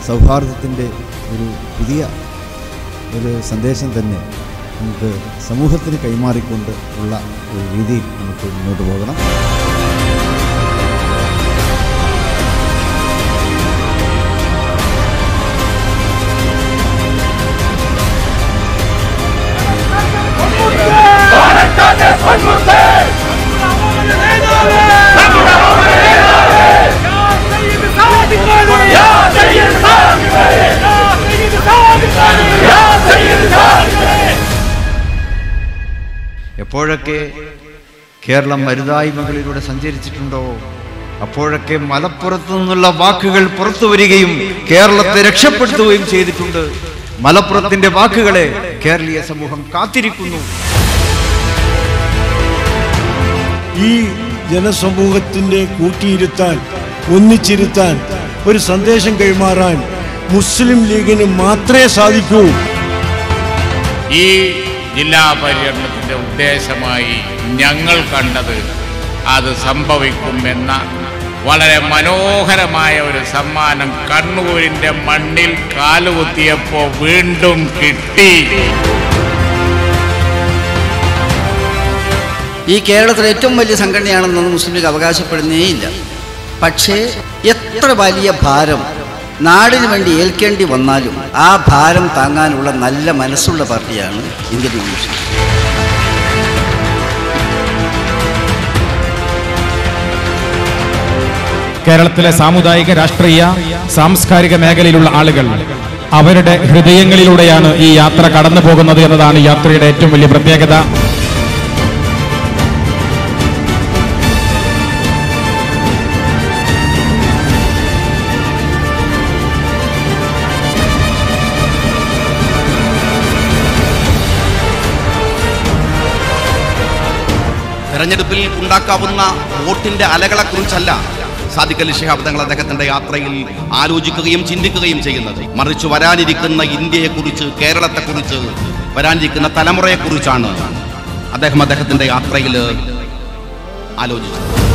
സൗഹാർദ്ദത്തിൻ്റെ ഒരു പുതിയ ഒരു സന്ദേശം തന്നെ നമുക്ക് സമൂഹത്തിന് കൈമാറിക്കൊണ്ട് ഉള്ള ഒരു രീതിയിൽ നമുക്ക് മുന്നോട്ട് പോകണം എപ്പോഴൊക്കെ കേരളം മരുതായ്മകളിലൂടെ സഞ്ചരിച്ചിട്ടുണ്ടോ അപ്പോഴൊക്കെ മലപ്പുറത്തു നിന്നുള്ള വാക്കുകൾ പുറത്തു വരികയും കേരളത്തെ രക്ഷപ്പെടുത്തുകയും ചെയ്തിട്ടുണ്ട് മലപ്പുറത്തിന്റെ വാക്കുകളെ കേരളീയ സമൂഹം കാത്തിരിക്കുന്നു ഈ ജനസമൂഹത്തിന്റെ കൂട്ടിയിരുത്താൻ ഒന്നിച്ചിരുത്താൻ ഒരു സന്ദേശം കൈമാറാൻ മുസ്ലിം ലീഗിന് മാത്രമേ സാധിക്കൂ ഈ ജില്ലാ പര്യടനത്തിന്റെ ഉദ്ദേശമായി ഞങ്ങൾ കണ്ടത് അത് സംഭവിക്കുമെന്ന വളരെ മനോഹരമായ ഒരു സമ്മാനം കണ്ണൂരിന്റെ മണ്ണിൽ കാലുകുത്തിയപ്പോ വീണ്ടും കിട്ടി ഈ കേരളത്തിലെ ഏറ്റവും വലിയ സംഘടനയാണെന്നൊന്നും മുസ്ലിം ലീഗ് അവകാശപ്പെടുന്നേയില്ല പക്ഷേ എത്ര വലിയ ഭാരം നാടിന് വേണ്ടി ഏൽക്കേണ്ടി വന്നാലും ആ ഭാരം താങ്ങാനുള്ള നല്ല മനസ്സുള്ള പാർട്ടിയാണ് ഇന്ത്യൻ യൂണിയൻ കേരളത്തിലെ സാമുദായിക രാഷ്ട്രീയ സാംസ്കാരിക മേഖലയിലുള്ള ആളുകൾ അവരുടെ ഹൃദയങ്ങളിലൂടെയാണ് ഈ യാത്ര കടന്നു പോകുന്നത് എന്നതാണ് ഈ യാത്രയുടെ ഏറ്റവും വലിയ പ്രത്യേകത തെരഞ്ഞെടുപ്പിൽ ഉണ്ടാക്കാവുന്ന വോട്ടിന്റെ അലകളെക്കുറിച്ചല്ല സാദിഖ് അലി ശിഹാബ് തങ്ങൾ അദ്ദേഹത്തിന്റെ യാത്രയിൽ ആലോചിക്കുകയും ചിന്തിക്കുകയും ചെയ്യുന്നത് മറിച്ച് വരാനിരിക്കുന്ന ഇന്ത്യയെക്കുറിച്ച് കേരളത്തെക്കുറിച്ച് വരാനിരിക്കുന്ന തലമുറയെക്കുറിച്ചാണ് അദ്ദേഹം അദ്ദേഹത്തിന്റെ യാത്രയിൽ ആലോചിച്ചത്